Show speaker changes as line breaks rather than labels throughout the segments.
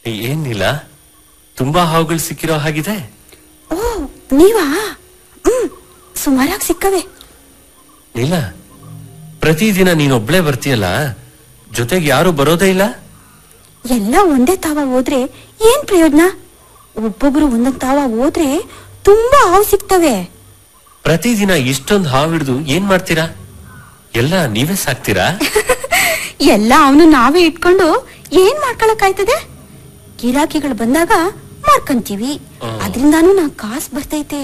ಏನಿಲ್ಲ ತುಂಬಾ ಹಾವುಗಳು ಸಿಕ್ಕಿರೋ ಹಾಗಿದೆ
ಓ ನೀವಾ ಹ್ಮ್ ಸುಮಾರಾಗಿ ಸಿಕ್ಕವೆ
ಇಲ್ಲ ಪ್ರತಿದಿನ ನೀನೊಬ್ಳೇ ಬರ್ತೀಯಲ್ಲ ಜೊತೆಗೆ ಯಾರು ಬರೋದೇ ಇಲ್ಲ
ಎಲ್ಲ ಒಂದೇ ತಾವ ಹೋದ್ರೆ ಏನ್ ಪ್ರಯೋಜನ ಒಬ್ಬೊಬ್ರು ಒಂದೊಂದ್ ತಾವ ಹೋದ್ರೆ ತುಂಬಾ ಹಾವು ಸಿಗ್ತವೆ
ಪ್ರತಿದಿನ ಇಷ್ಟೊಂದು ಹಾವು ಹಿಡಿದು ಏನ್ ಮಾಡ್ತೀರಾ ಎಲ್ಲ ನೀವೇ ಸಾಕ್ತೀರಾ
ಎಲ್ಲ ಅವನು ನಾವೇ ಇಟ್ಕೊಂಡು ಏನ್ ಮಾಡ್ಕೊಳಕ್ಕಾಯ್ತದೆ ಗಿರಾಕಿಗಳು ಬಂದಾಗ ಮಾರ್ಕಂತೀವಿ
ಹ್ಮ್.
ಅದ್ರಿಂದಾನು ನಾ ಕಾಸು ಬರ್ತೈತೆ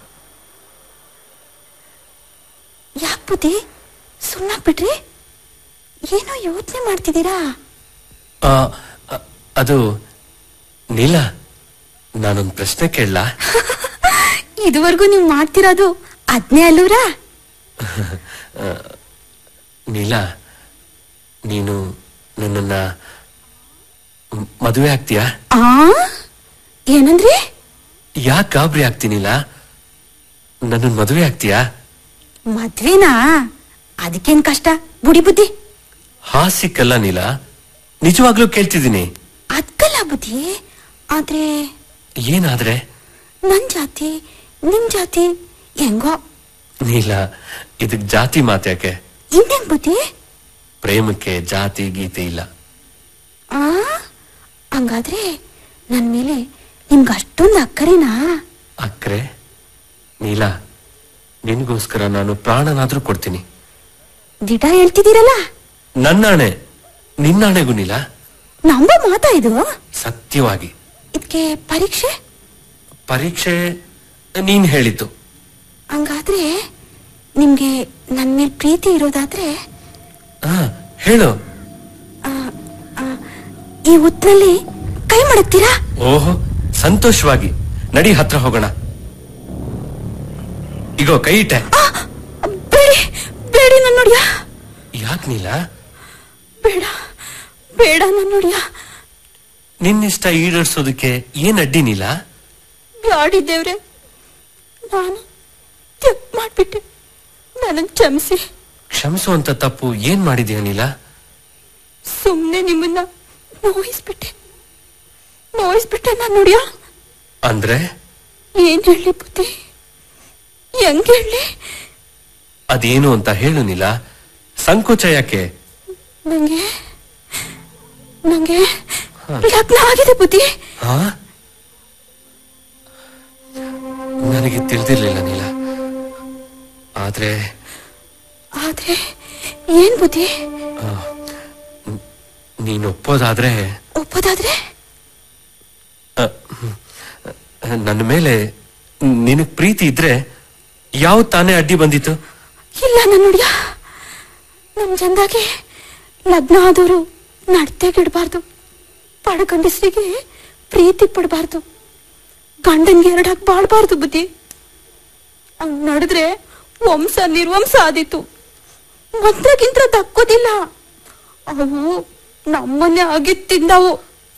ಯಾಕ್ ಬುದ್ಧಿ ಸುಮ್ಮನಾಗ್ಬಿಟ್ರಿ ಏನೋ ಯೋಚನೆ ಮಾಡ್ತಿದ್ದೀರಾ
ಆ, ಅ- ಅದು ನೀಲ ನಾನೊಂದ್ ಪ್ರಶ್ನೆ ಕೇಳಲಾ
ಇದುವರೆಗೂ ನೀವು ಮಾಡ್ತಿರೋದು ಅದ್ನೇ ಅಲ್ಲೂರಾ
ನೀಲ ನೀನು ನನ್ನನ್ನ ಮ್- ಮದುವೆ ಆಗ್ತೀಯಾ
ಆ ಏನಂದ್ರಿ
ಯಾಕೆ ಗಾಬರಿ ಆಗ್ತೀನಿಲ್ಲ ನನ್ನ ಮದುವೆ ಆಗ್ತೀಯಾ
ಮದ್ವೆನಾ ಅದಕ್ಕೇನ್ ಕಷ್ಟ ಬುಡಿ ಬುದ್ಧಿ
ಹಾಸ್ಯಕ್ಕಲ್ಲ ನೀಲ ನಿಜವಾಗ್ಲೂ ಕೇಳ್ತಿದ್ದೀನಿ
ಅದ್ಕಲ್ಲ ಬುದ್ಧಿ ಆದ್ರೆ
ಏನಾದ್ರೆ
ನನ್ ಜಾತಿ ನಿಮ್ ಜಾತಿ ಹೆಂಗೋ
ನೀಲ ಇದಕ್ ಜಾತಿ ಮಾತ್ಯಾಕೆ
ಇನ್ನೇನ್ ಬುದ್ಧಿ
ಪ್ರೇಮಕ್ಕೆ ಜಾತಿ ಗೀತೆ ಇಲ್ಲ
ಆ ಹಂಗಾದ್ರೆ ನನ್ ಮೇಲೆ ನಿಮ್ಗೆ ಅಷ್ಟೊಂದು ಅಕ್ಕರೇನಾ
ಅಕ್ರೆ ನೀಲ ನಿನ್ಗೋಸ್ಕರ ನಾನು ಪ್ರಾಣನಾದ್ರೂ ಕೊಡ್ತೀನಿ
ದಿಟ ಹೇಳ್ತಿದ್ದೀರಲ್ಲ
ನನ್ನಾಣೆ ನಿನ್ನಾಣೆಗೂ ನೀಲ
ನಂಬ ಮಾತಾ ಇದು
ಸತ್ಯವಾಗಿ
ಇದಕ್ಕೆ ಪರೀಕ್ಷೆ
ಪರೀಕ್ಷೆ ನೀನ್ ಹೇಳಿದ್ದು
ಹಂಗಾದ್ರೆ ನಿಮ್ಗೆ ನನ್ ಮೇಲೆ ಪ್ರೀತಿ ಇರೋದಾದ್ರೆ
ಹಾ ಹೇಳು
ಆ, ಆ, ಈ ಉತ್ನಲ್ಲಿ ಕೈ ಮಡಗ್ತೀರಾ
ಓಹೋ ಸಂತೋಷವಾಗಿ ನಡಿ ಹತ್ರ ಹೋಗೋಣ ಇಗೋ ಕೈ ಇಟ್ಟೆ
ಆ, ಬೇಡಿ ಬೇಡಿ ನನ್ನ ನೋಡಿಯ
ಯಾಕ್ ನೀಲ
ಬೇಡ ಬೇಡ ನನ್ನ ನೋಡಿಯ
ನಿನ್ನಿಷ್ಟ ಈಡೇರ್ಸೋದಕ್ಕೆ ಏನ್ ಅಡ್ಡಿ ನೀಲ
ಬ್ಯಾಡಿ ದೇವ್ರೆ ನಾನು ತಪ್ಪು ಮಾಡ್ಬಿಟ್ಟೆ ನನನ್ ಕ್ಷಮಿಸಿ
ಕ್ಷಮಿಸುವಂತ ತಪ್ಪು ಏನ್ ಮಾಡಿದ್ಯಾ ನೀಲ
ಸುಮ್ನೆ ನಿಮ್ಮನ್ನ ನೋಯಿಸ್ಬಿಟ್ಟೆ ನೋಯಿಸ್ಬಿಟ್ಟೆ ನಾನು ನೋಡಿಯ
ಅಂದ್ರೆ
ಏನ್ ಹೇಳಿ ಬುದ್ಧಿ ಹೆಂಗ್ ಹೇಳಿ
ಅದೇನು ಅಂತ ಹೇಳು ನೀಲ ಸಂಕೋಚ ಯಾಕೆ
ನಂಗೆ ನಂಗೆ ಲಗ್ನ ಆಗಿದೆ ಬುದ್ಧಿ
ಹಾ ನನಗೆ ತಿಳಿದಿರ್ಲಿಲ್ಲ ನೀಲ ಆದ್ರೆ
ಆದ್ರೆ ಏನ್ ಬುದ್ಧಿ
ನೀನ್ ಒಪ್ಪೋದಾದ್ರೆ
ಒಪ್ಪೋದಾದ್ರೆ
ನನ್ನ ಮೇಲೆ ನಿನಗ್ ಪ್ರೀತಿ ಇದ್ರೆ ಯಾವ ತಾನೇ ಅಡ್ಡಿ ಬಂದಿತ್ತು
ಇಲ್ಲ ನನ್ನ ನೋಡಿಯ ನಮ್ ಚಂದಾಗೆ ಲಗ್ನ ಆದವರು ನಡ್ತೆಗಿಡ್ಬಾರ್ದು ಪಡಗಂಡಸರಿಗೆ ಪ್ರೀತಿ ಪಡಬಾರ್ದು ಗಂಡನ್ಗೆ ಎರಡಾಕ್ ಬಾಳ್ಬಾರ್ದು ಬುದ್ಧಿ ಹಂಗ್ ನಡೆದ್ರೆ ವಂಶ ನಿರ್ವಂಶ ಆದೀತು ಮಂತ್ರಗಿಂತ್ರ ದಕ್ಕೋದಿಲ್ಲ ಅವು ನಮ್ಮನ್ನೇ ಆಗಿ ತಿಂದವು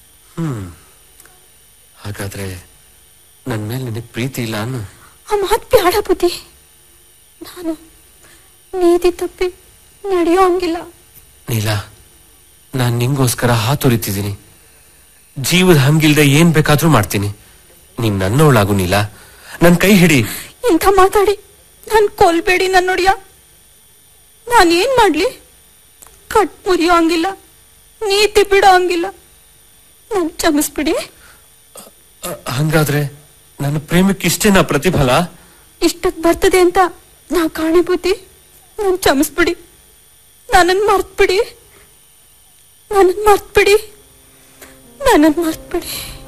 ಹಾಗಾದ್ರೆ ನನ್ ಮೇಲೆ ನಿನಗ್ ಪ್ರೀತಿ ಇಲ್ಲ ಅನ್ನು
ಆ ಮಾತ್ ಬ್ಯಾಡ ಬುದ್ಧಿ ನಾನು ನೀತಿ ತಪ್ಪಿ ನಡೆಯೋ ಹಂಗಿಲ್ಲ
ನೀಲ ನಾನ್ ನಿಂಗೋಸ್ಕರ ಹಾತೊರಿತಿದ್ದೀನಿ ಜೀವದ ಹಂಗಿಲ್ದೆ ಏನ್ ಬೇಕಾದ್ರೂ ಮಾಡ್ತೀನಿ ನೀನ್ ನನ್ನವಳಾಗು ನೀಲ ನನ್ ಕೈ ಹಿಡಿ
ಇಂಥ ಮಾತಾಡಿ ನನ್ ಕೊಲ್ಬೇಡಿ ನನ್ ನೋಡಿಯ ನಾನೇನ್ ಮಾಡ್ಲಿ ಕಟ್ ಮುರಿಯೋ ಹಂಗಿಲ್ಲ ನೀತಿ ಬಿಡೋ ಹಂಗಿಲ್ಲ ನನ್ ಕ್ಷಮಿಸ್ಬಿಡಿ
ಅ, ಹಂಗಾದ್ರೆ ನನ್ನ ಪ್ರೇಮಕ್ಕೆ ಇಷ್ಟೇನಾ ಪ್ರತಿಫಲ
ಇಷ್ಟಕ್ ಬರ್ತದೆ ಅಂತ ನಾ ಕಾಣಿ ಬುದ್ಧಿ ನನ್ ಕ್ಷಮಿಸ್ಬಿಡಿ ನನ್ನನ್ ಮರ್ತ್ಬಿಡಿ ನನ್ನನ್ ಮರ್ತ್ಬಿಡಿ ನನ್ನನ್ ಮರ್ತ್ಬಿಡಿ